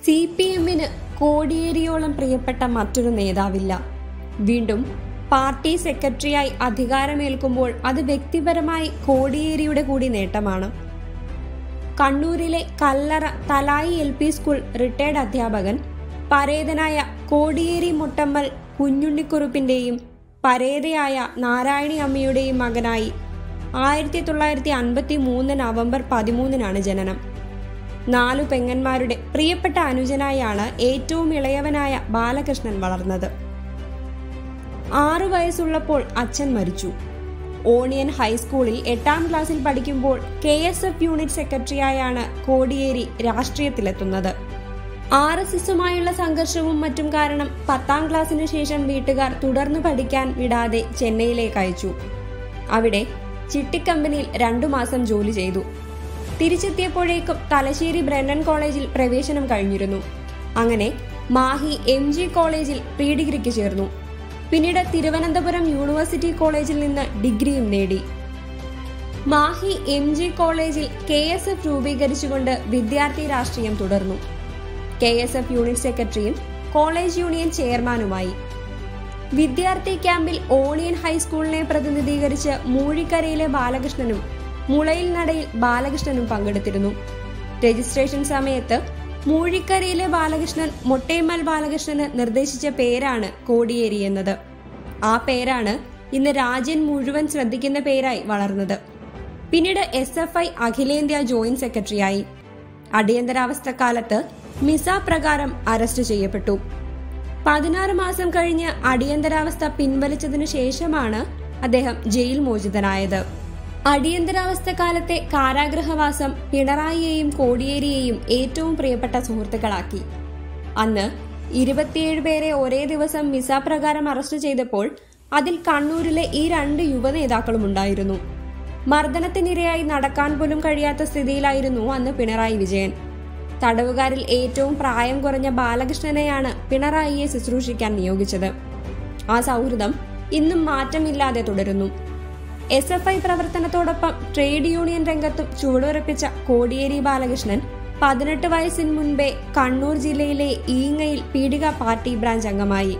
C P എമ്മിന് കോടിയേരിയോളം പ്രിയപ്പെട്ട മറ്റൊരു നേതാവില്ല വീണ്ടും പാർട്ടി സെക്രട്ടറിയായി അധികാരമേൽക്കുമ്പോൾ അത് വ്യക്തിപരമായി കോടിയേരിയുടെ കൂടി നേട്ടമാണ് കണ്ണൂരിലെ Kallara Thalayi L P school retired അധ്യാപകൻ പരേതനായ കോടിയേരി മുട്ടമ്മൽ കുഞ്ഞുണ്ണിക്കുറുപ്പിന്റെയും പരേതയായ നാരായണി അമ്മയുടെയും മകനായി ആയിരത്തി തൊള്ളായിരത്തി അൻപത്തി മൂന്ന് നവംബർ പതിമൂന്നിനാണ് ജനനം നാലു പെങ്ങന്മാരുടെ പ്രിയപ്പെട്ട അനുജനായാണ് ഏറ്റവും ഇളയവനായ ബാലകൃഷ്ണൻ വളർന്നത് ആറു വയസ്സുള്ളപ്പോൾ അച്ഛൻ മരിച്ചു ഓണിയൻ ഹൈസ്കൂളിൽ എട്ടാം ക്ലാസ്സിൽ പഠിക്കുമ്പോൾ കെ എസ് എഫ് യൂണിറ്റ് സെക്രട്ടറിയായാണ് കോടിയേരി രാഷ്ട്രീയത്തിലെത്തുന്നത് ആർ എസ് എസുമായുള്ള സംഘർഷവും മറ്റും കാരണം പത്താം ക്ലാസ്സിനു ശേഷം വീട്ടുകാർ തുടർന്നു പഠിക്കാൻ വിടാതെ ചെന്നൈയിലേക്ക് അയച്ചു അവിടെ ചിട്ടിക്കമ്പനിയിൽ രണ്ടു മാസം ജോലി ചെയ്തു തിരിച്ചെത്തിയപ്പോഴേക്കും തലശ്ശേരി ബ്രണ്ടൻ കോളേജിൽ പ്രവേശനം കഴിഞ്ഞിരുന്നു അങ്ങനെ മാഹി എം ജി കോളേജിൽ പ്രീ ഡിഗ്രിക്ക് ചേർന്നു പിന്നീട് തിരുവനന്തപുരം യൂണിവേഴ്സിറ്റി കോളേജിൽ നിന്ന് ഡിഗ്രിയും നേടി മാഹി എം ജി കോളേജിൽ കെ എസ് എഫ് രൂപീകരിച്ചുകൊണ്ട് വിദ്യാർത്ഥി രാഷ്ട്രീയം തുടർന്നു കെ എസ് എഫ് യൂണിറ്റ് സെക്രട്ടറിയും കോളേജ് യൂണിയൻ ചെയർമാനുമായി വിദ്യാർത്ഥി ക്യാമ്പിൽ ഓണിയൻ ഹൈസ്കൂളിനെ പ്രതിനിധീകരിച്ച് മൂഴിക്കരയിലെ ബാലകൃഷ്ണനും മുളയിൽ നടയിൽ ബാലകൃഷ്ണനും പങ്കെടുത്തിരുന്നു രജിസ്ട്രേഷൻ സമയത്ത് മൂഴിക്കരയിലെ ബാലകൃഷ്ണൻ മൊട്ടേമ്മൽ ബാലകൃഷ്ണന് നിർദ്ദേശിച്ച പേരാണ് കോടിയേരി എന്നത് ആ പേരാണ് ഇന്ന് രാജ്യം മുഴുവൻ ശ്രദ്ധിക്കുന്ന പേരായി വളർന്നത് പിന്നീട് എസ് എഫ് ഐ അഖിലേന്ത്യാ ജോയിന്റ് സെക്രട്ടറിയായി അടിയന്തരാവസ്ഥ കാലത്ത് മിസ പ്രകാരം അറസ്റ്റ് ചെയ്യപ്പെട്ടു പതിനാറ് മാസം കഴിഞ്ഞ് അടിയന്തരാവസ്ഥ പിൻവലിച്ചതിനു ശേഷമാണ് അദ്ദേഹം ജയിൽ മോചിതനായത് അടിയന്തരാവസ്ഥ കാലത്തെ കാരാഗ്രഹവാസം പിണറായിയെയും കോടിയേരിയെയും ഏറ്റവും പ്രിയപ്പെട്ട സുഹൃത്തുക്കളാക്കി അന്ന് ഇരുപത്തിയേഴ് പേരെ ഒരേ ദിവസം മിസ പ്രകാരം അറസ്റ്റ് ചെയ്തപ്പോൾ അതിൽ കണ്ണൂരിലെ ഈ രണ്ട് യുവനേതാക്കളും ഉണ്ടായിരുന്നു മർദ്ദനത്തിനിരയായി നടക്കാൻ പോലും കഴിയാത്ത സ്ഥിതിയിലായിരുന്നു അന്ന് പിണറായി വിജയൻ തടവുകാരിൽ ഏറ്റവും പ്രായം കുറഞ്ഞ ബാലകൃഷ്ണനെയാണ് പിണറായിയെ ശുശ്രൂഷിക്കാൻ നിയോഗിച്ചത് ആ സൗഹൃദം ഇന്നും മാറ്റമില്ലാതെ തുടരുന്നു എസ് എഫ് ഐ പ്രവർത്തനത്തോടൊപ്പം ട്രേഡ് യൂണിയൻ രംഗത്തും ചുവടുറപ്പിച്ച കോടിയേരി ബാലകൃഷ്ണൻ പതിനെട്ട് വയസ്സിന് മുൻപേ കണ്ണൂർ ജില്ലയിലെ ഈങ്ങയിൽ പീഡിക പാർട്ടി ബ്രാഞ്ച് അംഗമായി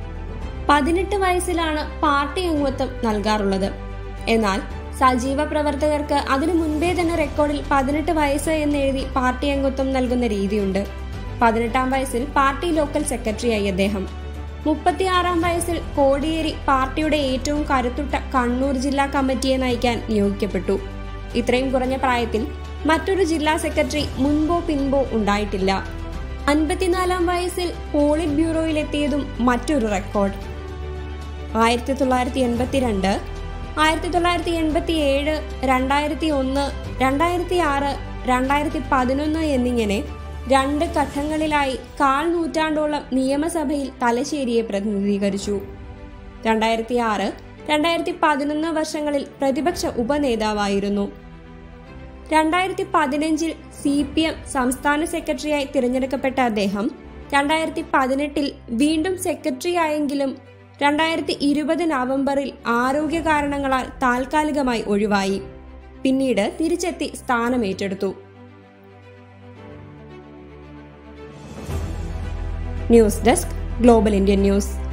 പതിനെട്ട് വയസ്സിലാണ് പാർട്ടി അംഗത്വം നൽകാറുള്ളത് എന്നാൽ സജീവ പ്രവർത്തകർക്ക് അതിനു മുൻപേ തന്നെ റെക്കോർഡിൽ പതിനെട്ട് വയസ്സ് എന്നെഴുതി പാർട്ടി അംഗത്വം നൽകുന്ന രീതിയുണ്ട് പതിനെട്ടാം വയസ്സിൽ പാർട്ടി ലോക്കൽ സെക്രട്ടറിയായി അദ്ദേഹം മുപ്പത്തിയാറാം വയസ്സിൽ കോടിയേരി പാർട്ടിയുടെ ഏറ്റവും കരുത്തുറ്റ കണ്ണൂർ ജില്ലാ കമ്മിറ്റിയെ നയിക്കാൻ നിയോഗിക്കപ്പെട്ടു ഇത്രയും കുറഞ്ഞ പ്രായത്തിൽ മറ്റൊരു ജില്ലാ സെക്രട്ടറി മുൻപോ പിൻപോ ഉണ്ടായിട്ടില്ല അൻപത്തിനാലാം വയസ്സിൽ പോളിറ്റ് ബ്യൂറോയിലെത്തിയതും മറ്റൊരു റെക്കോർഡ് ആയിരത്തി തൊള്ളായിരത്തി എൺപത്തിരണ്ട് ആയിരത്തി തൊള്ളായിരത്തി എൺപത്തി ഏഴ് രണ്ടായിരത്തി ഒന്ന് രണ്ടായിരത്തി ആറ് രണ്ടായിരത്തി പതിനൊന്ന് എന്നിങ്ങനെ രണ്ട് ഘട്ടങ്ങളിലായി കാൽ നൂറ്റാണ്ടോളം നിയമസഭയിൽ തലശ്ശേരിയെ പ്രതിനിധീകരിച്ചു രണ്ടായിരത്തി ആറ് രണ്ടായിരത്തി പതിനൊന്ന് വർഷങ്ങളിൽ പ്രതിപക്ഷ ഉപനേതാവായിരുന്നു രണ്ടായിരത്തി പതിനഞ്ചിൽ സി പി എം സംസ്ഥാന സെക്രട്ടറിയായി തിരഞ്ഞെടുക്കപ്പെട്ട അദ്ദേഹം രണ്ടായിരത്തി പതിനെട്ടിൽ വീണ്ടും സെക്രട്ടറിയായെങ്കിലും രണ്ടായിരത്തി ഇരുപത് നവംബറിൽ ആരോഗ്യ കാരണങ്ങളാൽ താൽക്കാലികമായി ഒഴിവായി പിന്നീട് തിരിച്ചെത്തി സ്ഥാനമേറ്റെടുത്തു news desk global Indian news